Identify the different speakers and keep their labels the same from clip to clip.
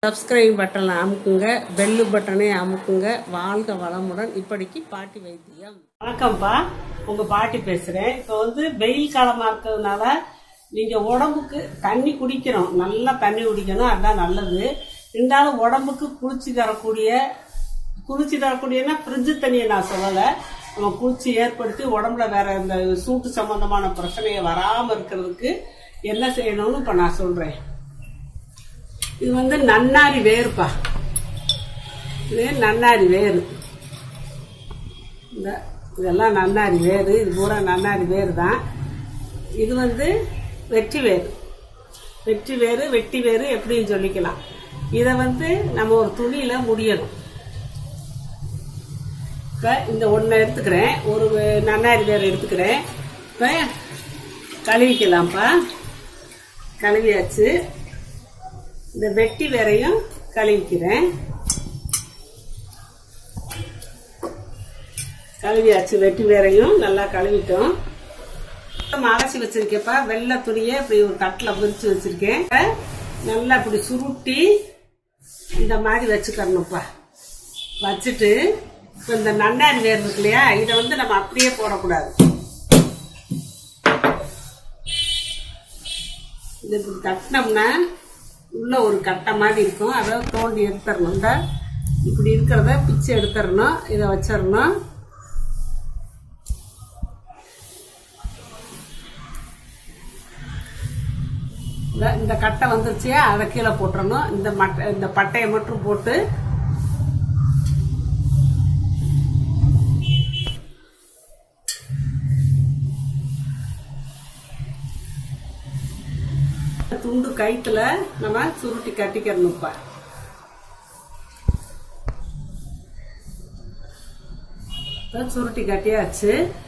Speaker 1: subscribe பட்டனை அமுக்குங்க bell பட்டனை அமுக்குங்க வாழ்க வளமுடன் இப்படிக்கு பாட்டி வைத்தியம் வணக்கம்ப்பா உங்க பாட்டி பேசுறேன் இப்போ வந்து வெயில் காலமா இருக்கிறதுனால நீங்க உடம்புக்கு தண்ணி குடிக்கணும் நல்லா தண்ணி குடிக்கணும் அதுதான் நல்லது இருந்தாலும் உடம்புக்கு குளிர்ச்சி தரக்கூடிய குளிர்ச்சி தரக்கூடியனா ஃப்ரிட்ஜு தண்ணியை நான் சொல்லலை நம்ம குளிர்ச்சி ஏற்படுத்தி உடம்புல வேற இந்த சூட்டு சம்பந்தமான பிரச்சனையை வராம இருக்கிறதுக்கு என்ன செய்யணும்னு இப்ப நான் சொல்றேன் இது வந்து நன்னாரி வேர்ப்பா இது நன்னாரி வேறு இந்த இதெல்லாம் நன்னாரி வேறு இது பூரா நன்னாரி வேறு தான் இது வந்து வெற்றி வேறு வெற்றி வேறு வெட்டி வேறு எப்படின்னு சொல்லிக்கலாம் இதை வந்து நம்ம ஒரு துணியில முடியணும் இப்போ இந்த ஒன்றை எடுத்துக்கிறேன் ஒரு வே- நன்னாரி வேறு எடுத்துக்கிறேன் இப்போ கழுவிக்கலாம்ப்பா கழுவியாச்சு இந்த வெட்டி வேறையும் கழுவிக்கிறேன் கழுவியாச்சு வெட்டி வேறையும் நல்லா கழுவிட்டோம் நம்ம அரைச்சி வச்சிருக்கேப்பா வெள்ளை துணியை இப்படி ஒரு தட்டில் விரிச்சு வச்சிருக்கேன் நல்லா இப்படி சுருட்டி இந்த மாதிரி வச்சுக்கணும்ப்பா வச்சுட்டு இப்போ இந்த நன்னாரி வேர் இருக்கு இல்லையா இதை வந்து நம்ம அப்படியே போடக்கூடாது இது இப்படி தட்டினோம்னா உள்ள ஒரு கட்டை மாதிரி இருக்கும் அதை தோண்டி எடுத்துடணும் இந்த இப்படி இருக்கிறத பிச்சு எடுத்துடணும் இதை வச்சிடணும் இந்த இந்த கட்டை வந்துருச்சு அதை கீழே போட்டுறணும் இந்த மட்டை இந்த பட்டையை மட்டும் போட்டு துண்டு கயித்துல நம்ம சுருட்டி கட்டிக்கிறணும்ப்பா இப்ப சுருட்டி கட்டியாச்சு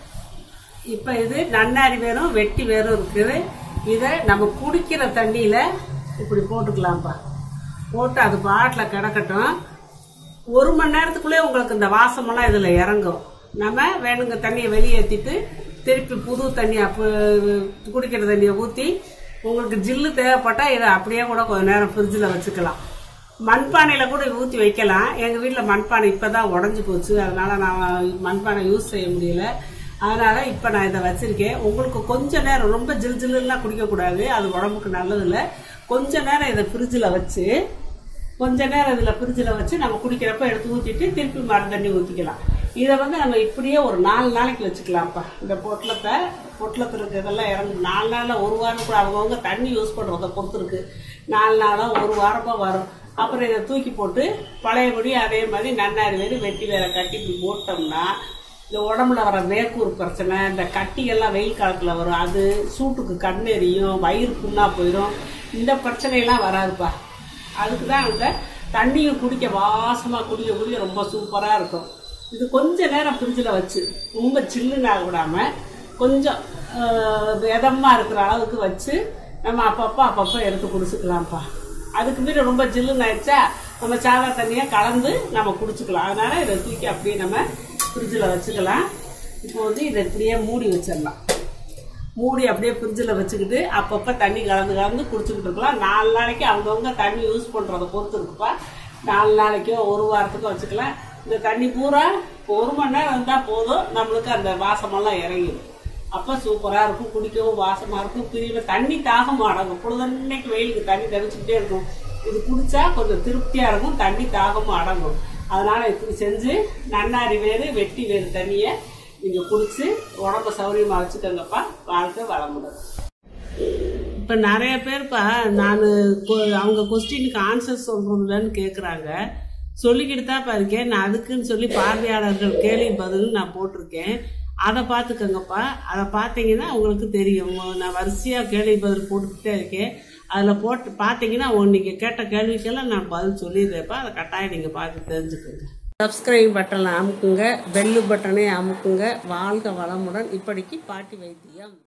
Speaker 1: இப்ப இது நன்னாரி வேரும் வெட்டி வேரும் இருக்குது இதை நம்ம குடிக்கிற தண்ணியில இப்படி போட்டுக்கலாம்ப்பா போட்டு அது பாட்டில் கிடக்கட்டும் ஒரு மணி நேரத்துக்குள்ளே உங்களுக்கு இந்த வாசமெல்லாம் இதுல இறங்கும் நம்ம வேணுங்க தண்ணியை வெளியேற்றிட்டு திருப்பி புது தண்ணி அப்போ குடிக்கிற தண்ணியை ஊற்றி உங்களுக்கு ஜில்லு தேவைப்பட்டா இதை அப்படியே கூட கொஞ்ச நேரம் ஃப்ரிட்ஜில் வச்சுக்கலாம் மண்பானையில் கூட ஊற்றி வைக்கலாம் எங்கள் வீட்டில் மண்பானை இப்போ தான் உடஞ்சி போச்சு அதனால நான் மண்பானை யூஸ் செய்ய முடியல அதனால இப்போ நான் இதை வச்சிருக்கேன் உங்களுக்கு கொஞ்ச நேரம் ரொம்ப ஜில் ஜில்லுலாம் குடிக்கக்கூடாது அது உடம்புக்கு நல்லதில்லை கொஞ்ச நேரம் இதை ஃப்ரிட்ஜில் வச்சு கொஞ்ச நேரம் இதில் ஃப்ரிட்ஜில் வச்சு நம்ம குடிக்கிறப்ப எடுத்து ஊற்றிட்டு திருப்பி மறு தண்ணி ஊற்றிக்கலாம் இதை வந்து நம்ம இப்படியே ஒரு நாலு நாளைக்கு வச்சுக்கலாம்ப்பா இந்த பொட்டலத்தை பொட்டலத்தில் இருக்கிறதெல்லாம் இறங்கு நாலு நாளில் ஒரு வாரம் கூட அவங்கவுங்க தண்ணி யூஸ் பண்ணுறத பொறுத்து இருக்கு நாலு நாளாக ஒரு வாரமாக வரும் அப்புறம் இதை தூக்கி போட்டு பழையபடி அதே மாதிரி நன்னாரி வேறு வெட்டி வேற கட்டி இப்படி போட்டோம்னா இந்த உடம்புல வர வேக்கூர் பிரச்சனை இந்த கட்டிகள்லாம் வெயில் காலத்தில் வரும் அது சூட்டுக்கு கண் எரியும் வயிறு புண்ணா போயிடும் இந்த பிரச்சனையெல்லாம் வராதுப்பா அதுக்கு தான் இந்த தண்ணியும் குடிக்க வாசமாக குடிக்க குடிக்க ரொம்ப சூப்பராக இருக்கும் இது கொஞ்ச நேரம் ஃப்ரிட்ஜில் வச்சு ரொம்ப சில்லுன்னு ஆக விடாம கொஞ்சம் விதமாக இருக்கிற அளவுக்கு வச்சு நம்ம அப்பப்போ அப்பப்போ எடுத்து குடிச்சுக்கலாம்ப்பா அதுக்கு மீறி ரொம்ப ஜில்லுன்னு ஆயிடுச்சா நம்ம சாதா தண்ணியை கலந்து நம்ம குடிச்சுக்கலாம் அதனால இதை தூக்கி அப்படியே நம்ம ஃப்ரிட்ஜில் வச்சுக்கலாம் இப்போ வந்து இதை இப்படியே மூடி வச்சிடலாம் மூடி அப்படியே ஃப்ரிட்ஜில் வச்சுக்கிட்டு அப்பப்போ தண்ணி கலந்து கலந்து குடிச்சுக்கிட்டு இருக்கலாம் நாலு நாளைக்கு அவங்கவுங்க தண்ணி யூஸ் பண்ணுறத பொறுத்து இருக்குப்பா நாலு நாளைக்கோ ஒரு வாரத்துக்கோ வச்சுக்கலாம் இந்த தண்ணி பூரா ஒரு மணி நேரம் இருந்தால் போதும் நம்மளுக்கு அந்த வாசமெல்லாம் இறங்கிடும் அப்போ சூப்பராக இருக்கும் குடிக்கவும் வாசமாக இருக்கும் பிரிவு தண்ணி தாகம் அடங்கும் பொழுதன்னைக்கு வெயிலுக்கு தண்ணி தெளிச்சுக்கிட்டே இருக்கும் இது குடிச்சா கொஞ்சம் திருப்தியாக இருக்கும் தண்ணி தாகமும் அடங்கும் அதனால இப்படி செஞ்சு நன்னாரி வேறு வெட்டி வேறு தண்ணியை நீங்கள் குடிச்சு உடம்ப சௌரியமாக வச்சுக்கோங்கப்பா வாழ்க்கை வளமுடன் இப்போ நிறைய பேர்ப்பா நான் அவங்க கொஸ்டினுக்கு ஆன்சர் சொல்கிறதுலன்னு கேட்குறாங்க சொல்லிக்கிட்டு தான் இருக்கேன் நான் அதுக்குன்னு சொல்லி பார்வையாளர்கள் கேள்வி பதில் நான் போட்டிருக்கேன் அதை பார்த்துக்கோங்கப்பா அதை பார்த்தீங்கன்னா உங்களுக்கு தெரியும் நான் வரிசையாக கேள்வி பதில் போட்டுக்கிட்டே இருக்கேன் அதில் போட்டு பார்த்தீங்கன்னா நீங்கள் கேட்ட கேள்விக்கெல்லாம் நான் பதில் சொல்லிடுறேன்ப்பா அதை கட்டாயம் நீங்கள் பார்த்து தெரிஞ்சுக்கோங்க சப்ஸ்கிரைப் பட்டனை அமுக்குங்க பெல்லு பட்டனை அமுக்குங்க வாழ்க வளமுடன் இப்படிக்கு பாட்டி வைத்தியம்